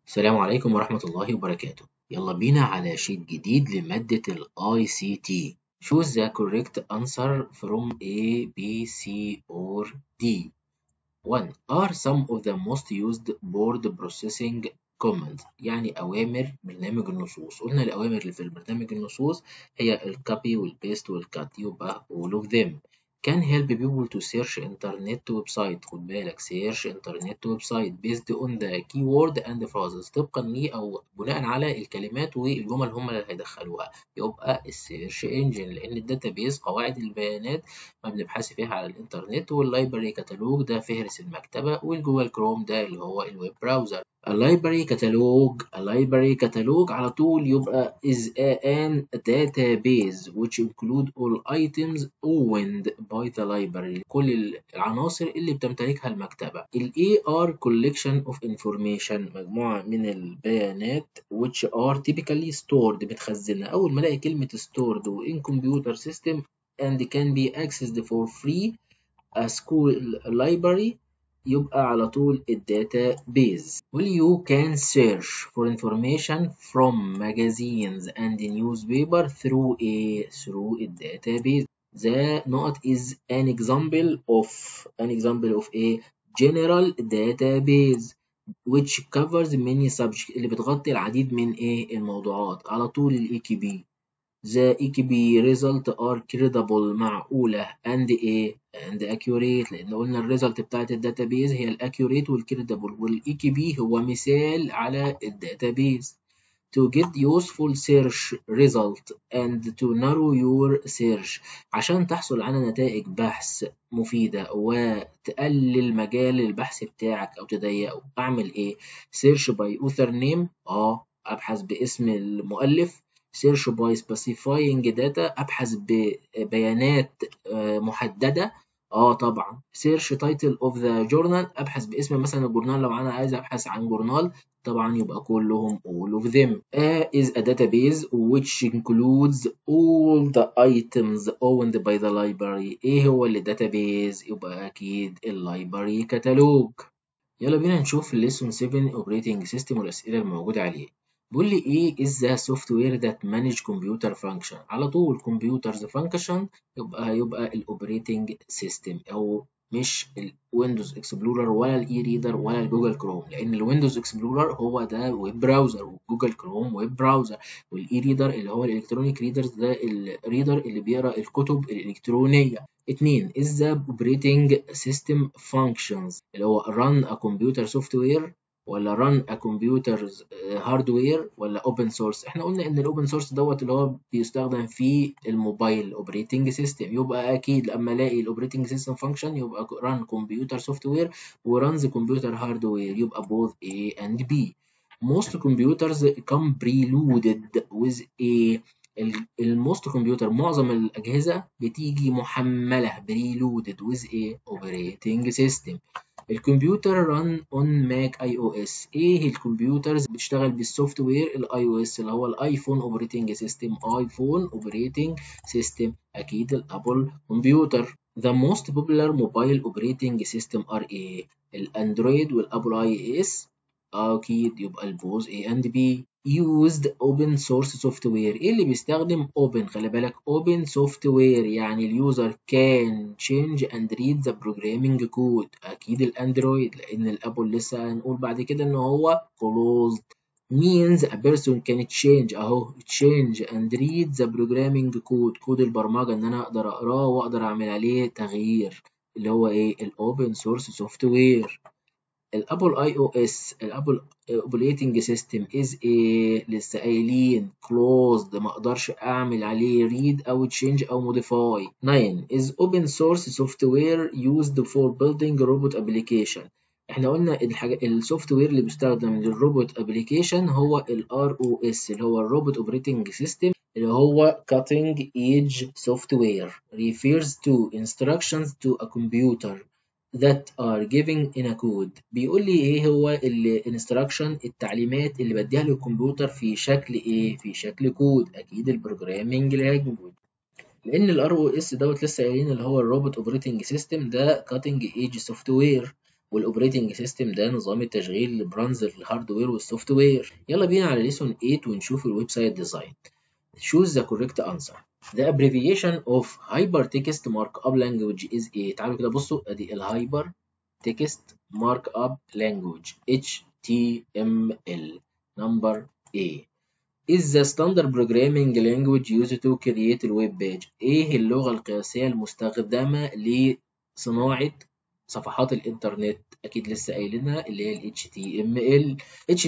السلام عليكم ورحمة الله وبركاته يلا بينا على شيت جديد لمادة ال ICT Choose the correct answer from A, B, C or D 1. Are some of the most used word processing commands يعني أوامر برنامج النصوص قلنا الأوامر اللي في البرنامج النصوص هي الكوبي والبيست والكات يبقى all of them can help people to search internet website خد بالك search internet website based on the keyword and phrases طبقا ليه أو بناء على الكلمات والجمل هم اللي هيدخلوها يبقى السيرش انجن لأن الداتابيز قواعد البيانات ما بنبحث فيها على الإنترنت واللايبرري كتالوج ده فهرس المكتبة والجوجل كروم ده اللي هو الويب براوزر اللايبرري كتالوج اللايبرري كتالوج على طول يبقى is an database which include all items owned by the library كل العناصر اللي بتمتلكها المكتبة ال AR collection of information مجموعة من البيانات which are typically stored متخزنة أول ما ألاقي كلمة stored in computer system and can be accessed for free a school library يبقى على طول الداتا بيز well you can search for information from magazines and newspaper through a through a database the note is an example of an example of a general database which covers many subjects اللي بتغطي العديد من ايه الموضوعات على طول الاي كي بي the EKB result are credible معقولة and ايه and accurate لأن قلنا الريزلت بتاعت الداتابيز هي الاكيوريت والكريدبل والاي هو مثال على الداتابيز to get useful search result and to narrow your search عشان تحصل على نتائج بحث مفيدة وتقلل مجال البحث بتاعك أو تضيقه أعمل إيه؟ search by author name آه أبحث باسم المؤلف search by specifying data أبحث ببيانات محددة اه طبعا search title of the journal أبحث باسم مثلا الجورنال لو أنا عايز أبحث عن جورنال طبعا يبقى كلهم all of them A is a database which includes all the items owned by the library ايه هو اللي database يبقى أكيد اللايبرري كتالوج يلا بينا نشوف lesson 7 operating system والأسئلة الموجودة عليه بيقول لي ايه is the software that manage computer function على طول computers function يبقى يبقى الاوبريتنج سيستم او مش الويندوز اكسبلورر ولا الاي ريدر ولا الجوجل كروم لان الويندوز اكسبلورر هو ده ويب براوزر والجوجل كروم ويب براوزر والاي ريدر اللي هو الالكترونيك ريدرز ده الريدر اللي بيقرا الكتب الالكترونيه اتنين is the operating system functions اللي هو run a computer software ولا run a computer hardware ولا open source احنا قلنا ان الاوبن سورس دوت اللي هو بيستخدم في الموبايل اوبريتنج سيستم يبقى اكيد لما الاقي الاوبريتنج سيستم فانكشن يبقى run computer software و runs computer hardware يبقى both A and B most computers come preloaded with a الموست كمبيوتر معظم الأجهزة بتيجي محملة preloaded with a operating system الكمبيوتر ران اون ماك اي او اس ايه الكمبيوترز بتشتغل بالسوفت وير الاي او اس اللي هو الايفون اوبريتنج سيستم ايفون اوبريتنج سيستم اكيد الابل كمبيوتر The most popular mobile operating system are ايه الاندرويد والابل اي اس اكيد يبقى البوز A and B used open source software ايه اللي بيستخدم open خلي بالك open software يعني اليوزر can change and read the programming code اكيد الاندرويد لان الابل لسه هنقول بعد كده ان هو closed means a person can change اهو change and read the programming code كود البرمجة ان انا اقدر اقراه واقدر اعمل عليه تغيير اللي هو ايه الاوبن سورس سوفت وير الابل اي او اس الابل اوبريتنج سيستم از ايه لسه قايلين كلوزد ما اقدرش اعمل عليه ريد او تشينج او موديفاي 9 از اوبن سورس سوفت وير يوزد فور بيلدينج روبوت ابلكيشن احنا قلنا الحاجه السوفت وير اللي بيستخدم للروبوت ابلكيشن هو الار او اس اللي هو الروبوت اوبريتنج سيستم اللي هو cutting edge software refers to instructions to a computer that are given in a code بيقول لي ايه هو الانستراكشن التعليمات اللي بديها للكمبيوتر في شكل ايه في شكل كود اكيد البروجرامينج لانجويج لان الار او اس دوت لسه قايلين اللي هو الروبوت اوبريتنج سيستم ده كاتنج ايج سوفت وير والاوبريتنج سيستم ده نظام التشغيل اللي برانز الهاردوير والسوفت وير يلا بينا على ليسون 8 ونشوف الويب سايت ديزاين choose the correct answer the abbreviation of hypertext markup language is a تعالوا كده بصوا ادي الهايبر text markup language HTML number A is the standard programming language used to create a web page ايه اللغة القياسية المستخدمة لصناعة صفحات الإنترنت أكيد لسه قايلينها اللي هي ال HTML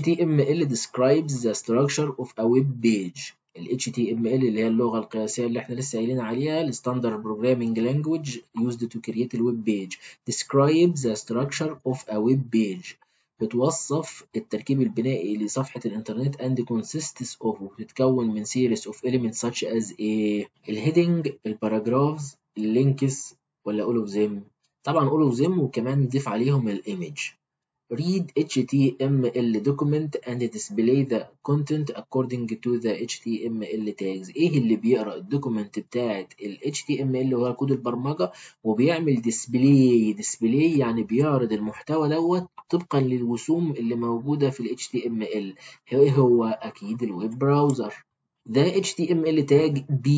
HTML describes the structure of a web page ال HTML اللي هي اللغة القياسية اللي احنا لسه قايلين عليها ال Standard Programming Language used to create a web page describes the structure of a web page بتوصف التركيب البنائي لصفحة الإنترنت and consists of وبتتكون من series of elements such as a الهيدنج الباراجرافز اللينكس ولا all of them طبعا all of them وكمان نضيف عليهم الايمج read HTML document and display the content according to the HTML tags ايه اللي بيقرا الدوكيمنت بتاعت ال HTML اللي هو كود البرمجه وبيعمل display display يعني بيعرض المحتوى دوت طبقا للرسوم اللي موجوده في ال HTML ايه هو اكيد الويب براوزر ده HTML تاج B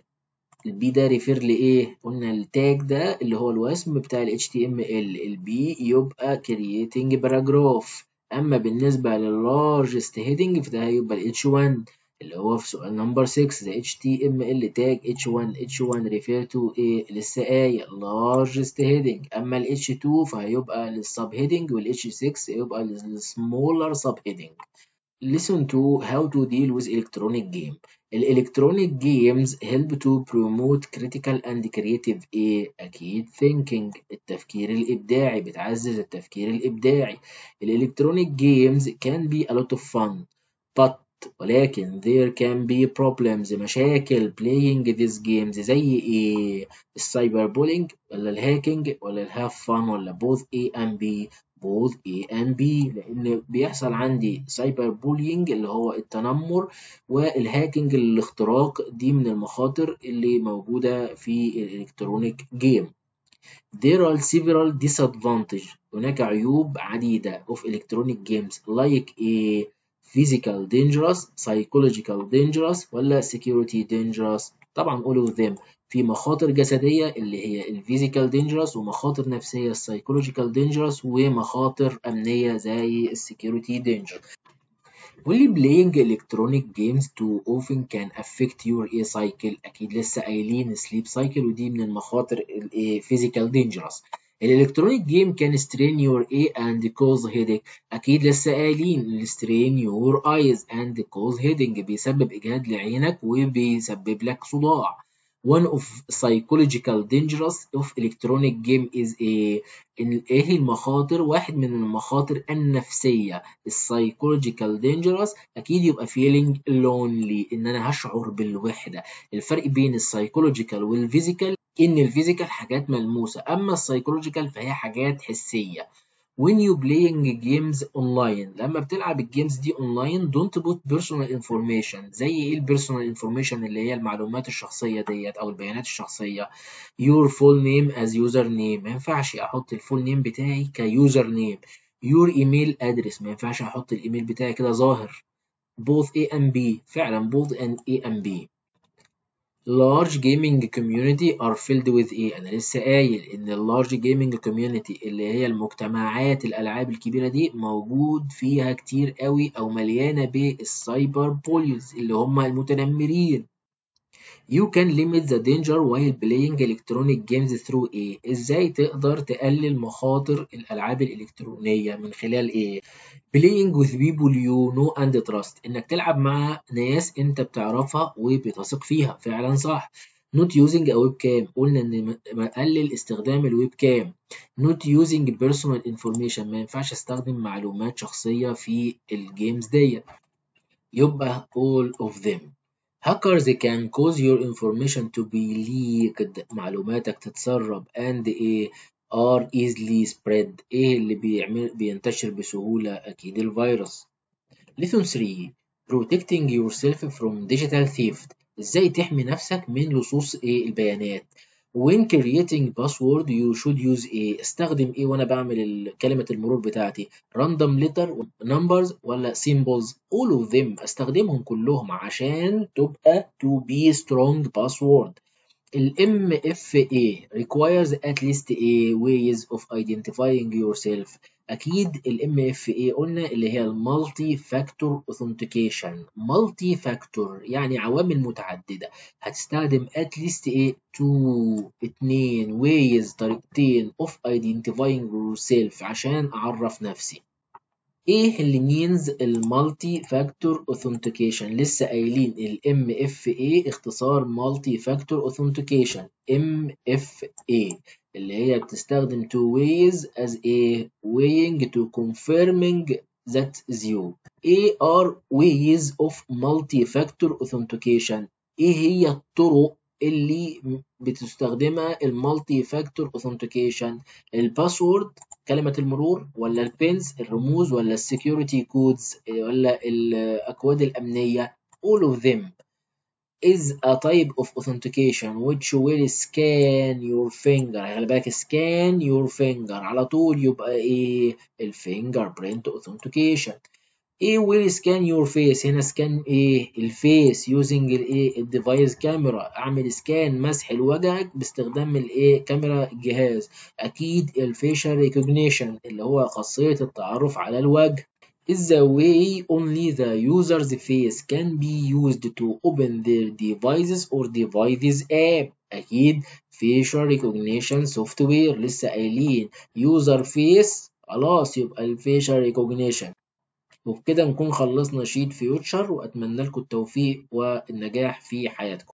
البي ده ريفير لايه قلنا التاج ده اللي هو الوسم بتاع ال HTML البي يبقى creating paragraph اما بالنسبه لللارجست هيدنج فده هيبقى ال H1 اللي هو في سؤال نمبر 6 the HTML tag H1 H1 refer to ايه لسه قايل largest heading اما ال H2 فهيبقى للسب heading وال H6 يبقى للسمولر sub heading listen to how to deal with electronic game الالكترونيك جيمز help to promote critical and creative ايه اكيد thinking التفكير الابداعي بتعزز التفكير الابداعي الالكترونيك جيمز can be a lot of fun but ولكن there can be problems مشاكل playing these games زي ايه السايبر بولينج ولا الهاكينج ولا الهاف فان ولا both A and B both A and B لأن بيحصل عندي سايبر بولينج اللي هو التنمر والهاكينج الاختراق دي من المخاطر اللي موجودة في الإلكترونيك جيم There are several disadvantages هناك عيوب عديدة of electronic games like a physical dangerous psychological dangerous ولا security dangerous طبعا all of them في مخاطر جسدية اللي هي الفيزيكال دينجرس ومخاطر نفسية السايكولوجيكال دينجرس ومخاطر أمنية زي السكيورتي دينجر واللي playing electronic games too often can affect your a cycle أكيد لسه قايلين sleep cycle ودي من المخاطر ال physical dangerous الالكترونيك جيم كان strain your A and cause headache أكيد لسه قايلين strain your eyes and cause headache بيسبب إجهاد لعينك وبيسبب لك صداع one of psychological dangerous of electronic game is a إن ايه المخاطر واحد من المخاطر النفسية psychological dangerous اكيد يبقى feeling lonely ان انا هشعر بالوحدة الفرق بين السايكولوجيكال والفيزيكال ان الفيزيكال حاجات ملموسة اما السايكولوجيكال فهي حاجات حسية when you playing games online لما بتلعب الجيمز دي اونلاين don't put personal information زي ايه البيرسونال انفورميشن اللي هي المعلومات الشخصيه ديت او البيانات الشخصيه your full name as user name ما ينفعش احط الفول نيم بتاعي كيوزر نيم your email address ما ينفعش احط الايميل بتاعي كده ظاهر both A and B فعلا both and A and B large gaming community are filled with ايه انا لسه قايل ان اللارج جيمنج community اللي هي المجتمعات الالعاب الكبيره دي موجود فيها كتير قوي او مليانه بالسايبر بوليز اللي هم المتنمرين You can limit the danger while playing electronic games through ايه ازاي تقدر تقلل مخاطر الالعاب الالكترونيه من خلال ايه playing with people you know and trust انك تلعب مع ناس انت بتعرفها وبتثق فيها فعلا صح not using a webcam قلنا ان مقلل استخدام الويب كام not using personal information ما ينفعش استخدم معلومات شخصيه في الجيمز ديت يبقى all of them hackers can cause your information to be leaked معلوماتك تتسرب and a are easily spread ايه اللي بيعمل بينتشر بسهولة اكيد الفيروس lesson 3 protecting yourself from digital theft ازاي تحمي نفسك من لصوص ايه البيانات when creating password you should use ايه استخدم ايه وانا بعمل كلمة المرور بتاعتي random letter numbers ولا symbols all of them استخدمهم كلهم عشان تبقى to be strong password ال MFA requires at least a ways of identifying yourself أكيد ال MFA قلنا اللي هي المالتي فاكتور authentication مالتي فاكتور يعني عوامل متعددة هتستخدم at least a two اتنين ways طريقتين of identifying yourself عشان أعرف نفسي ايه اللي means المالتي فاكتور اوثنتيكيشن لسه قايلين الام اف اي اختصار مالتي فاكتور اوثنتيكيشن ام اف اي اللي هي بتستخدم two ways as a weighing to confirming that you ايه are ways of multi-factor authentication ايه هي الطرق اللي بتستخدمها المالتي فاكتور اوثنتيكيشن الباسورد كلمة المرور ولا البينز الرموز ولا السكيورتي كودز ولا الأكواد الأمنية all of them is a type of authentication which will scan your finger خلي بالك scan your finger على طول يبقى ايه الفينجر برينت authentication ايه will scan your face هنا سكان ايه الفيس using الايه الديفايس كاميرا اعمل سكان مسح لوجهك باستخدام الايه كاميرا الجهاز اكيد الفيشل ريكوجنيشن اللي هو خاصية التعرف على الوجه is the way only the user's face can be used to open their devices or devices app أكيد facial recognition software لسه قايلين user face خلاص يبقى الفيشل recognition وبكده نكون خلصنا شيت فيوتشر وأتمنى لكم التوفيق والنجاح في حياتكم